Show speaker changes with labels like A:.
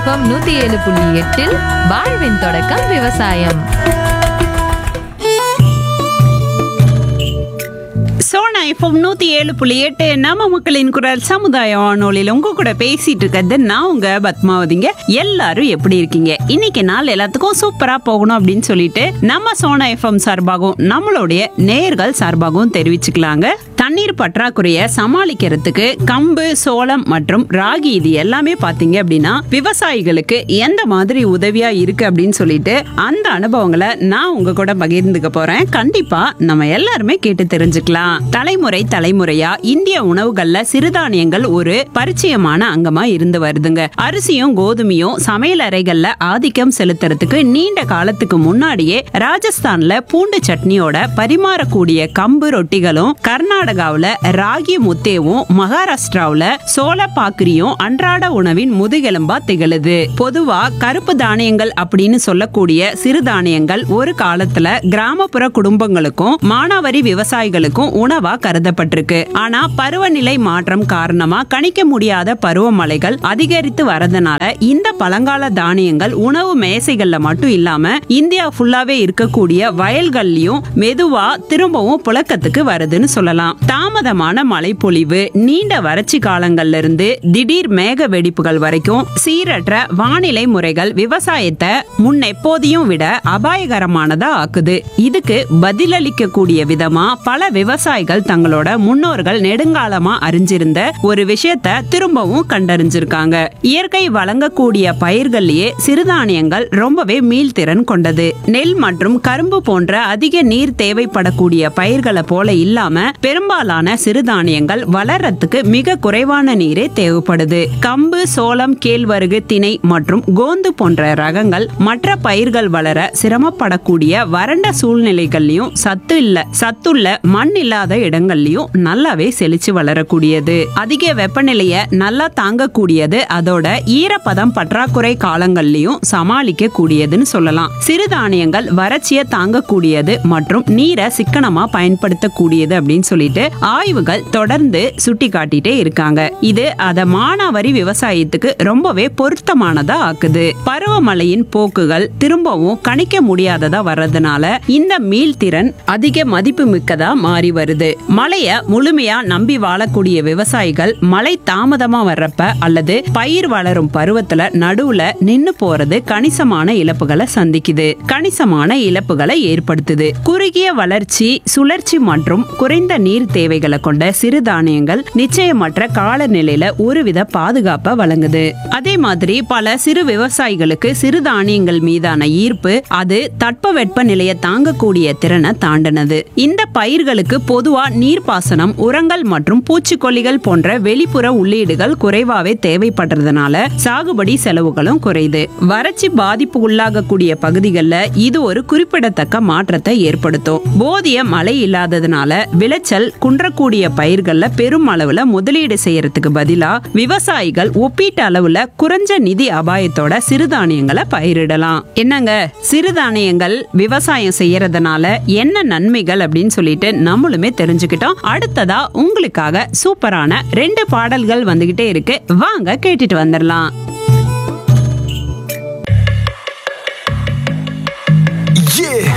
A: FM நூத்தி ஏழு புள்ளி எட்டில் வாழ்வின் தொடக்கம் விவசாயம்
B: சோனா எஃப்எம் நூத்தி ஏழு புள்ளி எட்டு நம்ம மக்களின் குரல் சமுதாய வானொலியில் உங்க கூட பேசிட்டு இருக்கிறது நான் உங்க பத்மாவதிங்க எல்லாரும் எப்படி இருக்கீங்க இன்னைக்கு நாள் எல்லாத்துக்கும் சூப்பரா போகணும் அப்படின்னு சொல்லிட்டு நம்ம சோனா எஃப்எம் சார்பாகவும் நம்மளுடைய நேர்கள் சார்பாகவும் தெரிவிச்சுக்கலாங்க தண்ணீர் பற்றாக்குறைய சமாளிக்கிறதுக்கு கம்பு சோளம் மற்றும் ராகி இது எல்லாமே பாத்தீங்க அப்படின்னா விவசாயிகளுக்கு எந்த மாதிரி உதவியா இருக்கு அப்படின்னு சொல்லிட்டு அந்த அனுபவங்களை நான் உங்க கூட பகிர்ந்துக்க போறேன் கண்டிப்பா நம்ம எல்லாருமே கேட்டு தெரிஞ்சுக்கலாம் தலைமுறை தலைமுறையா இந்திய உணவுகள்ல சிறுதானியங்கள் ஒரு பரிச்சயமான அங்கமா இருந்து வருதுங்க அரிசியும் கோதுமையும் சமையல் அறைகள்ல ஆதிக்கம் செலுத்துறதுக்கு நீண்ட காலத்துக்கு முன்னாடியே ராஜஸ்தான்ல பூண்டு சட்னியோட பரிமாறக்கூடிய கம்பு ரொட்டிகளும் கர்நாடகாவுல ராகி முத்தேவும் மகாராஷ்டிராவுல சோள பாக்கிரியும் அன்றாட உணவின் முதுகெலும்பா திகழுது பொதுவா கருப்பு தானியங்கள் அப்படின்னு சொல்லக்கூடிய சிறுதானியங்கள் ஒரு காலத்துல கிராமப்புற குடும்பங்களுக்கும் மானாவாரி விவசாயிகளுக்கும் உணவா கருதப்பட்டிருக்கு ஆனா பருவநிலை மாற்றம் காரணமா கணிக்க முடியாத பருவமழைகள் அதிகரித்து வரதுனால இந்த பழங்கால தானியங்கள் உணவு மேசைகள்ல மட்டும் இல்லாம இந்தியா ஃபுல்லாவே இருக்கக்கூடிய வயல்கள்லயும் மெதுவா திரும்பவும் புழக்கத்துக்கு வருதுன்னு சொல்லலாம் தாமதமான மழைப்பொழிவு நீண்ட வறட்சி காலங்கள்ல இருந்து திடீர் மேக வெடிப்புகள் வரைக்கும் சீரற்ற வானிலை முறைகள் விவசாயத்தை முன்னெப்போதையும் விட அபாயகரமானதா ஆக்குது இதுக்கு பதிலளிக்க கூடிய விதமா பல விவசாயிகள் தங்களோட முன்னோர்கள் நெடுங்காலமா அறிஞ்சிருந்த ஒரு விஷயத்த திரும்பவும் கண்டறிஞ்சிருக்காங்க இயற்கை வழங்கக்கூடிய பயிர்கள்லயே சிறுதானியங்கள் ரொம்பவே மீள்திறன் கொண்டது நெல் மற்றும் கரும்பு போன்ற அதிக நீர் தேவைப்படக்கூடிய பயிர்களை போல இல்லாம பெரும்பாலான சிறுதானியங்கள் வளர்றதுக்கு மிக குறைவான நீரே தேவைப்படுது கம்பு சோளம் கேழ்வரகு திணை மற்றும் கோந்து போன்ற ரகங்கள் மற்ற பயிர்கள் வளர சிரமப்படக்கூடிய வறண்ட சூழ்நிலைகள்லயும் சத்து இல்ல சத்துள்ள மண் இல்லாத இடங்கள்லயும் நல்லாவே செழிச்சு வளரக்கூடியது அதிக வெப்பநிலைய நல்லா தாங்கக்கூடியது அதோட ஈரப்பதம் பற்றாக்குறை காலங்கள்லயும் சமாளிக்க கூடியதுன்னு சொல்லலாம் சிறுதானியங்கள் வறட்சியை தாங்கக்கூடியது மற்றும் நீரை சிக்கனமா பயன்படுத்தக்கூடியது அப்படின்னு சொல்லிட்டு ஆய்வுகள் தொடர்ந்து சுட்டி காட்டிட்டே இருக்காங்க இது அத மானாவாரி விவசாயத்துக்கு ரொம்பவே பொருத்தமானதா ஆக்குது பருவமழையின் போக்குகள் திரும்பவும் கணிக்க முடியாததா வர்றதுனால இந்த மீள்திறன் அதிக மதிப்பு மிக்கதா மாறி வருது மழைய முழுமையா நம்பி வாழக்கூடிய விவசாயிகள் மழை தாமதமா வர்றப்ப அல்லது பயிர் வளரும் பருவத்துல நடுவுல நின்னு போறது கணிசமான இழப்புகளை சந்திக்குது கணிசமான இழப்புகளை ஏற்படுத்துது குறுகிய வளர்ச்சி சுழற்சி மற்றும் குறைந்த நீர் தேவைகளை கொண்ட சிறுதானியங்கள் நிச்சயமற்ற காலநிலையில ஒருவித பாதுகாப்பை வழங்குது அதே மாதிரி பல சிறு விவசாயிகளுக்கு சிறுதானியங்கள் மீதான ஈர்ப்பு அது தட்பவெட்ப நிலையை தாங்கக்கூடிய திறனை தாண்டினது இந்த பயிர்களுக்கு பொதுவா நீர்ப்பாசனம் உரங்கள் மற்றும் பூச்சிக்கொல்லிகள் போன்ற வெளிப்புற உள்ளீடுகள் குறைவாவே தேவைப்படுறதுனால சாகுபடி செலவுகளும் குறையுது வறட்சி பாதிப்பு உள்ளாகக்கூடிய பகுதிகளில் இது ஒரு குறிப்பிடத்தக்க மாற்றத்தை ஏற்படுத்தும் போதிய மழை இல்லாததுனால விளைச்சல் குன்றக்கூடிய பயிர்கள்ல பெரும் அளவுல முதலீடு செய்யறதுக்கு பதிலா விவசாயிகள் ஒப்பீட்டு அளவுல குறைஞ்ச நிதி அபாயத்தோட சிறுதானியங்களை பயிரிடலாம் என்னங்க சிறுதானியங்கள் விவசாயம் செய்யறதுனால என்ன நன்மைகள் அப்படின்னு சொல்லிட்டு நம்மளுமே தெரிஞ்சுக்கிட்டோம் அடுத்ததா உங்களுக்காக சூப்பரான ரெண்டு பாடல்கள் வந்துகிட்டே இருக்கு வாங்க கேட்டுட்டு வந்துடலாம்
C: Yeah.